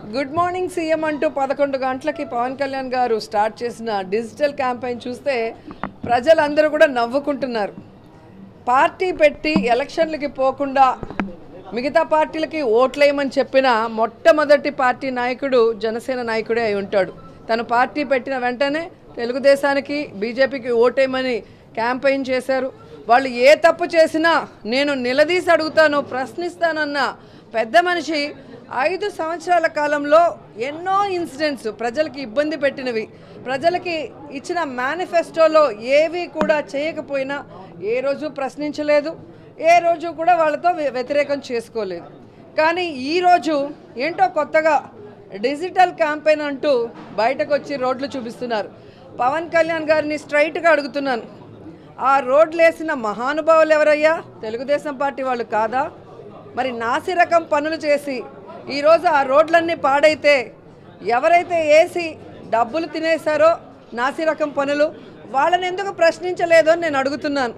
good morning CM అంటూ పదకొండు గంటలకి పవన్ కళ్యాణ్ గారు స్టార్ట్ చేసిన డిజిటల్ క్యాంపెయిన్ చూస్తే ప్రజలందరూ కూడా నవ్వుకుంటున్నారు పార్టీ పెట్టి ఎలక్షన్లకి పోకుండా మిగతా పార్టీలకి ఓట్లేయమని చెప్పిన మొట్టమొదటి పార్టీ నాయకుడు జనసేన నాయకుడే అయి ఉంటాడు తను పార్టీ పెట్టిన వెంటనే తెలుగుదేశానికి బీజేపీకి ఓటేయమని క్యాంపెయిన్ చేశారు వాళ్ళు ఏ తప్పు చేసినా నేను నిలదీసి అడుగుతాను ప్రశ్నిస్తానన్న పెద్ద మనిషి ఐదు సంవత్సరాల కాలంలో ఎన్నో ఇన్సిడెంట్స్ ప్రజలకి ఇబ్బంది పెట్టినవి ప్రజలకి ఇచ్చిన మేనిఫెస్టోలో ఏవి కూడా చేయకపోయినా ఏ రోజు ప్రశ్నించలేదు ఏ రోజు కూడా వాళ్ళతో వ్య- వ్యతిరేకం చేసుకోలేదు కానీ ఈరోజు ఏంటో కొత్తగా డిజిటల్ క్యాంపెయిన్ అంటూ బయటకు వచ్చి రోడ్లు చూపిస్తున్నారు పవన్ కళ్యాణ్ గారిని స్ట్రైట్గా అడుగుతున్నాను ఆ రోడ్లు వేసిన మహానుభావులు ఎవరయ్యా తెలుగుదేశం పార్టీ వాళ్ళు కాదా మరి నాసి రకం పనులు చేసి ఈరోజు ఆ రోడ్లన్నీ పాడైతే ఎవరైతే వేసి డబ్బులు తినేశారో నాసి రకం పనులు వాళ్ళని ఎందుకు ప్రశ్నించలేదో అని నేను అడుగుతున్నాను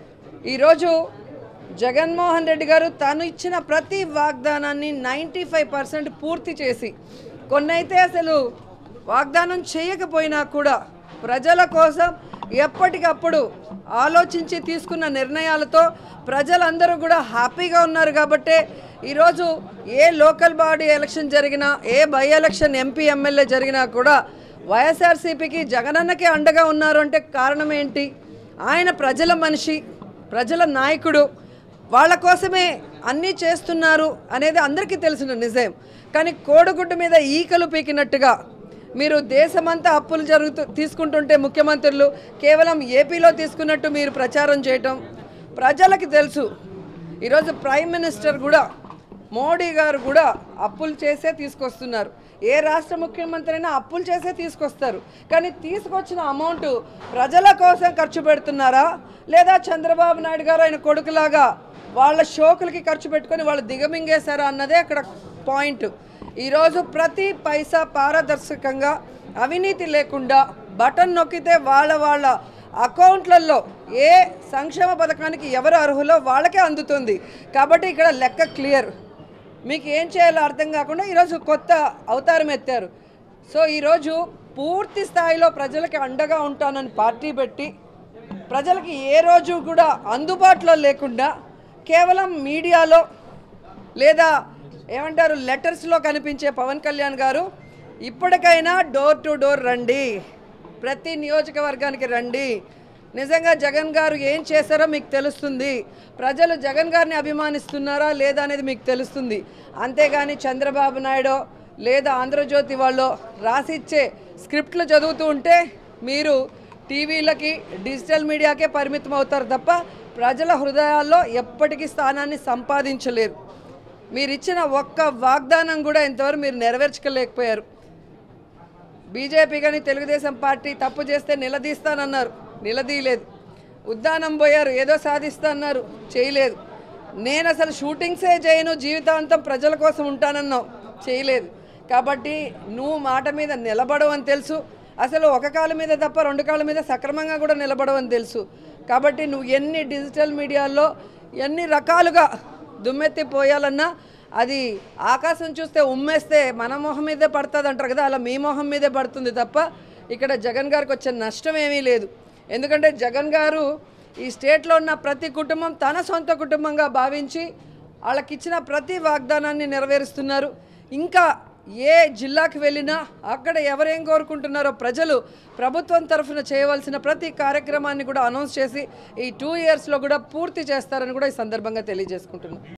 ఈరోజు జగన్మోహన్ రెడ్డి గారు తను ఇచ్చిన ప్రతి వాగ్దానాన్ని నైంటీ ఫైవ్ పర్సెంట్ పూర్తి చేసి కొన్నైతే అసలు వాగ్దానం చేయకపోయినా కూడా ప్రజల కోసం ఎప్పటికప్పుడు ఆలోచించి తీసుకున్న నిర్ణయాలతో ప్రజలందరూ కూడా హ్యాపీగా ఉన్నారు కాబట్టే ఈరోజు ఏ లోకల్ బాడీ ఎలక్షన్ జరిగినా a by election MP MLA జరిగినా కూడా వైఎస్ఆర్సీపీకి జగనన్నకే అండగా ఉన్నారు అంటే కారణం ఏంటి ఆయన ప్రజల మనిషి ప్రజల నాయకుడు వాళ్ళ కోసమే అన్నీ చేస్తున్నారు అనేది అందరికీ తెలిసిన నిజం కానీ కోడిగుడ్డు మీద ఈకలు పీకినట్టుగా మీరు దేశమంతా అప్పులు జరుగుతూ తీసుకుంటుంటే ముఖ్యమంత్రులు కేవలం ఏపీలో తీసుకున్నట్టు మీరు ప్రచారం చేయటం ప్రజలకి తెలుసు ఈరోజు ప్రైమ్ మినిస్టర్ కూడా మోడీ గారు కూడా అప్పులు చేసే తీసుకొస్తున్నారు ఏ రాష్ట్ర ముఖ్యమంత్రి అయినా అప్పులు చేసే తీసుకొస్తారు కానీ తీసుకొచ్చిన అమౌంట్ ప్రజల కోసం ఖర్చు పెడుతున్నారా లేదా చంద్రబాబు నాయుడు గారు ఆయన కొడుకులాగా వాళ్ళ షోకులకి ఖర్చు పెట్టుకొని వాళ్ళు దిగమింగేశారా అన్నదే అక్కడ పాయింట్ ఈరోజు ప్రతి పైసా పారదర్శకంగా అవినీతి లేకుండా బటన్ నొక్కితే వాళ్ళ వాళ్ళ అకౌంట్లలో ఏ సంక్షేమ పథకానికి ఎవరు అర్హులో వాళ్ళకే అందుతుంది కాబట్టి ఇక్కడ లెక్క క్లియర్ మీకు ఏం చేయాలో అర్థం కాకుండా ఈరోజు కొత్త అవతారం ఎత్తారు సో ఈరోజు పూర్తి స్థాయిలో ప్రజలకి అండగా ఉంటానని పార్టీ పెట్టి ప్రజలకి ఏ రోజు కూడా అందుబాటులో లేకుండా కేవలం మీడియాలో లేదా ఏమంటారు లెటర్స్లో కనిపించే పవన్ కళ్యాణ్ గారు ఇప్పటికైనా డోర్ టు డోర్ రండి ప్రతి నియోజకవర్గానికి రండి నిజంగా జగన్ గారు ఏం చేశారో మీకు తెలుస్తుంది ప్రజలు జగన్ గారిని అభిమానిస్తున్నారా లేదా అనేది మీకు తెలుస్తుంది అంతేగాని చంద్రబాబు నాయుడు లేదా ఆంధ్రజ్యోతి వాళ్ళు రాసిచ్చే స్క్రిప్ట్లు చదువుతూ ఉంటే మీరు టీవీలకి డిజిటల్ మీడియాకే పరిమితం అవుతారు తప్ప ప్రజల హృదయాల్లో ఎప్పటికీ స్థానాన్ని సంపాదించలేరు మీరు ఇచ్చిన ఒక్క వాగ్దానం కూడా ఇంతవరకు మీరు నెరవేర్చుకోలేకపోయారు బీజేపీ కానీ తెలుగుదేశం పార్టీ తప్పు చేస్తే నిలదీస్తానన్నారు నిలదీయలేదు ఉద్దానం పోయారు ఏదో సాధిస్తాన్నారు చేయలేదు నేను అసలు షూటింగ్సే చేయను జీవితాంతం ప్రజల కోసం ఉంటానన్నావు చేయలేదు కాబట్టి నువ్వు మాట మీద నిలబడవని తెలుసు అసలు ఒక కాళ్ళ మీద తప్ప రెండు కాళ్ళ మీద సక్రమంగా కూడా నిలబడవని తెలుసు కాబట్టి నువ్వు ఎన్ని డిజిటల్ మీడియాల్లో ఎన్ని రకాలుగా దుమ్మెత్తి పోయాలన్నా అది ఆకాశం చూస్తే ఉమ్మేస్తే మన మొహం మీదే పడుతుంది అంటారు కదా అలా మీ మొహం మీదే పడుతుంది తప్ప ఇక్కడ జగన్ గారికి వచ్చే నష్టం ఏమీ లేదు ఎందుకంటే జగన్ గారు ఈ స్టేట్లో ఉన్న ప్రతి కుటుంబం తన సొంత కుటుంబంగా భావించి వాళ్ళకి ఇచ్చిన ప్రతి వాగ్దానాన్ని నెరవేరుస్తున్నారు ఇంకా ఏ జిల్లాకి వెళ్ళినా అక్కడ ఎవరేం కోరుకుంటున్నారో ప్రజలు ప్రభుత్వం తరఫున చేయవలసిన ప్రతి కార్యక్రమాన్ని కూడా అనౌన్స్ చేసి ఈ టూ ఇయర్స్లో కూడా పూర్తి చేస్తారని కూడా ఈ సందర్భంగా తెలియజేసుకుంటున్నాను